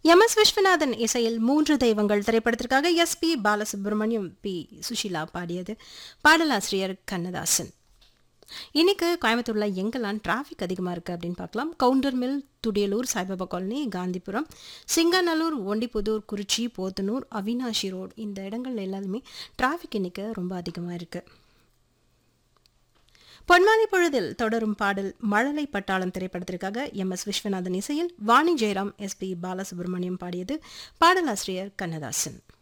M S Viswanathan இசையில் மூன்று தெய்வங்கள் திரைப்படத்திற்காக S P Balasubrahmanyam P Susheela பாடியது பாடலாசிரியர் கண்ணதாசன் இன்னைக்கு கோயம்புத்தூர்ல எங்கெல்லாம் டிராஃபிக் அதிகமாக இருக்குது அப்படின்னு பார்க்கலாம் Gounder mill Thudiyalur Saibaba colony Gandhipuram Singanallur Ondipudur Kurichi Podanur Avinashi road இந்த இடங்கள் எல்லாத்துமே டிராஃபிக் இன்னைக்கு ரொம்ப அதிகமாக இருக்குது பொன்மாலை பொழுதில் தொடரும் பாடல் மழலை பட்டாளம் திரைப்படத்திற்காக எம் எஸ் விஸ்வநாதன் இசையில் வாணி ஜெயராம் எஸ் பி பாலசுப்ரமணியம் பாடியது பாடலாசிரியர் கண்ணதாசன்